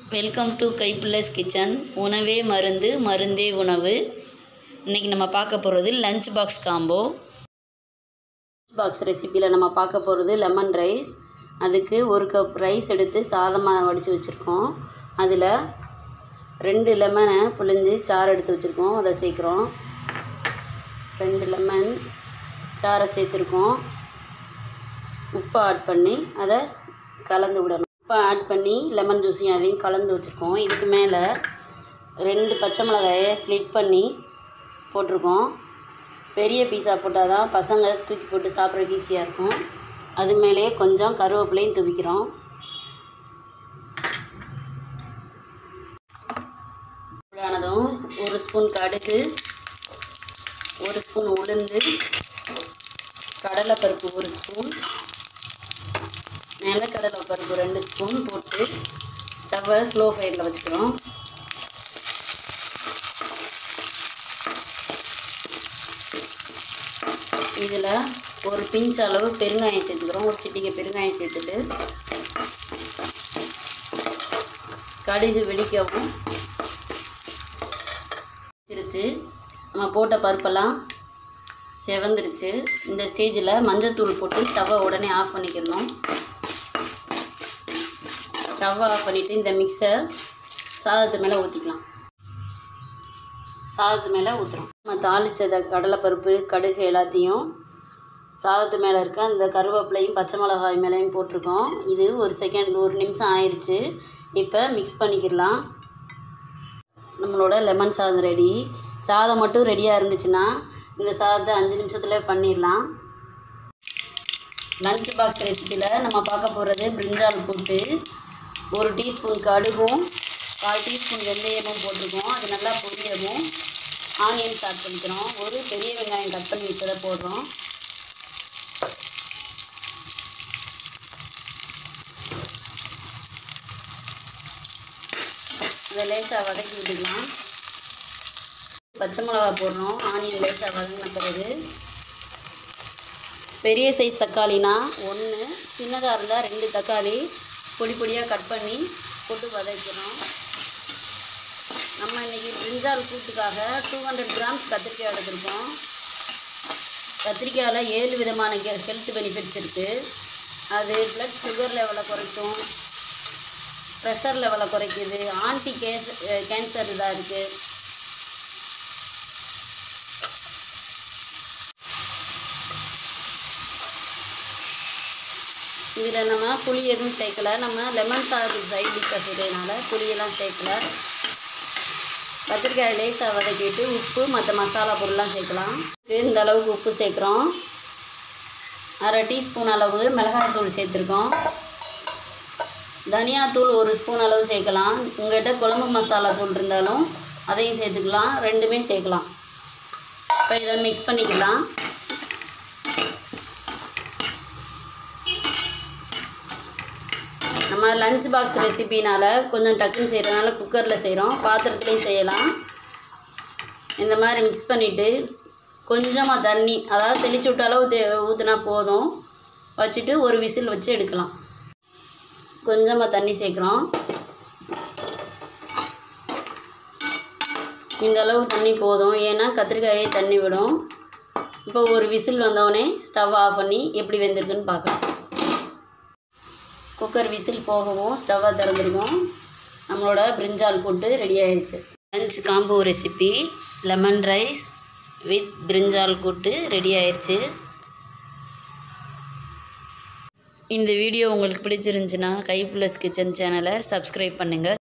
welcome to கைப்புல்லஸ் kitchen உணவே மருந்து மருந்தே உணவு இன்றைக்கி நம்ம பார்க்க போகிறது லஞ்ச் பாக்ஸ் காம்போ பாக்ஸ் ரெசிப்பியில் நம்ம பார்க்க போகிறது லெமன் ரைஸ் அதுக்கு ஒரு கப் ரைஸ் எடுத்து சாதமாக வடித்து வச்சுருக்கோம் அதில் ரெண்டு லெமனை புழிஞ்சு சாறு எடுத்து வச்சுருக்கோம் அதை சேர்க்குறோம் ரெண்டு லெமன் சாறை சேர்த்துருக்கோம் உப்பு ஆட் பண்ணி அதை கலந்து விடணும் உப்பு ஆட் பண்ணி லெமன் ஜூஸையும் அதையும் கலந்து வச்சுருக்கோம் இதுக்கு மேலே ரெண்டு பச்சை மிளகாயை ஸ்லிட் பண்ணி போட்டிருக்கோம் பெரிய பீஸா போட்டால் தான் பசங்க தூக்கி போட்டு சாப்பிட்றதுக்கு ஈஸியாக இருக்கும் அது மேலேயே கொஞ்சம் கருவேப்பிலையும் துவிக்கிறோம் ஆனதும் ஒரு ஸ்பூன் கடுகு ஒரு ஸ்பூன் உளுந்து கடலைப்பருப்பு ஒரு ஸ்பூன் நிலக்கடலை பருப்பு ரெண்டு ஸ்பூன் போட்டு ஸ்டவ்வை ஸ்லோ ஃபயரில் வச்சுக்கிறோம் இதில் ஒரு பிஞ்ச் அளவு பெருங்காயம் சேர்த்துக்கிறோம் ஒரு சிட்டிகை பெருங்காயம் சேர்த்துட்டு கடுகு வெடிக்கவும் வச்சிருச்சு நம்ம போட்ட பருப்பெல்லாம் செவந்துருச்சு இந்த ஸ்டேஜில் மஞ்சத்தூள் போட்டு ஸ்டவ்வை உடனே ஆஃப் பண்ணிக்கிறணும் ஸ்டவ்வை ஆஃப் பண்ணிவிட்டு இந்த மிக்சர் சாதத்து மேலே ஊற்றிக்கலாம் சாதத்து மேலே ஊற்றுறோம் நம்ம தாளித்ததை கடலைப்பருப்பு கடுகு எல்லாத்தையும் சாதத்து மேலே இருக்க அந்த கருவேப்பிலையும் பச்சை மிளகாய் மேலேயும் போட்டிருக்கோம் இது ஒரு செகண்ட் ஒரு நிமிஷம் ஆயிடுச்சு இப்போ மிக்ஸ் பண்ணிக்கிடலாம் நம்மளோட லெமன் சாதம் ரெடி சாதம் மட்டும் ரெடியாக இருந்துச்சுன்னா இந்த சாதத்தை அஞ்சு நிமிஷத்தில் பண்ணிடலாம் லஞ்ச் பாக்ஸ் ரெசிப்பியில் நம்ம பார்க்க போகிறது பிரிஞ்சால் போட்டு ஒரு டீஸ்பூன் கடுகும் கால் டீஸ்பூன் வெந்தயமும் போட்டிருக்கோம் அது நல்லா பொரியவும் ஆனியன்ஸ் ஆட் பண்ணிக்கிறோம் ஒரு பெரிய வெங்காயம் கட் பண்ணி வச்சதை போடுறோம் இதை லேசாக வதக்கி விட்டுக்கலாம் பச்சை மிளகா போடுறோம் ஆனியன் லேசாக வதங்கின பிறகு பெரிய சைஸ் தக்காளினா ஒன்று சின்னதாக இருந்தால் ரெண்டு தக்காளி பொடி பொடியாக கட் பண்ணி போட்டு வதக்கிறோம் நம்ம இன்றைக்கி பிரிஞ்சால் கூட்டுக்காக டூ ஹண்ட்ரட் கிராம்ஸ் கத்திரிக்காய் எடுத்திருக்கோம் கத்திரிக்காயில் ஏழு விதமான ஹெல்த் பெனிஃபிட்ஸ் இருக்குது அது ப்ளட் சுகர் லெவலை குறைக்கும் ப்ரெஷர் லெவலை குறைக்குது ஆன்டி கேஸ் கேன்சர் இதாக இருக்குது இதில் நம்ம புளி எதுவும் சேர்க்கல நம்ம லெமன் சாதம் சைட் டிஷ்ஷாக செய்கிறதுனால புளியெல்லாம் சேர்க்கல கத்திரிக்காய் லேசாக வதக்கிட்டு உப்பு மற்ற மசாலா பொருள்லாம் சேர்க்கலாம் இந்த அளவுக்கு உப்பு சேர்க்குறோம் அரை டீஸ்பூன் அளவு மிளகாய்த்தூள் சேர்த்துருக்கோம் தனியாத்தூள் ஒரு ஸ்பூன் அளவு சேர்க்கலாம் உங்கள்கிட்ட குழம்பு மசாலா தூள் இருந்தாலும் அதையும் சேர்த்துக்கலாம் ரெண்டுமே சேர்க்கலாம் இப்போ இதை மிக்ஸ் பண்ணிக்கலாம் நம்ம லஞ்ச் பாக்ஸ் ரெசிபினால் கொஞ்சம் டக்குன்னு செய்கிறதுனால குக்கரில் செய்கிறோம் பாத்திரத்துலேயும் செய்யலாம் இந்த மாதிரி மிக்ஸ் பண்ணிவிட்டு கொஞ்சமாக தண்ணி அதாவது தெளிச்சு விட்ட அளவு தே ஊற்றினா போதும் வச்சுட்டு ஒரு விசில் வச்சு எடுக்கலாம் கொஞ்சமாக தண்ணி சேர்க்குறோம் இந்த அளவு தண்ணி போதும் ஏன்னா கத்திரிக்காயே தண்ணி விடும் இப்போ ஒரு விசில் வந்தோடனே ஸ்டவ் ஆஃப் பண்ணி எப்படி வெந்திருக்குன்னு பார்க்கலாம் குக்கர் விசில் போகவும் ஸ்டவ்வை திறந்துருக்கோம் நம்மளோட பிரிஞ்சால் போட்டு ரெடி ஆயிடுச்சு lunch combo recipe lemon rice with brinjal கூட்டு ரெடி ஆயிடுச்சு இந்த வீடியோ உங்களுக்கு பிடிச்சிருந்துச்சுன்னா கைப்புலஸ் கிச்சன் சேனலை சப்ஸ்கிரைப் பண்ணுங்கள்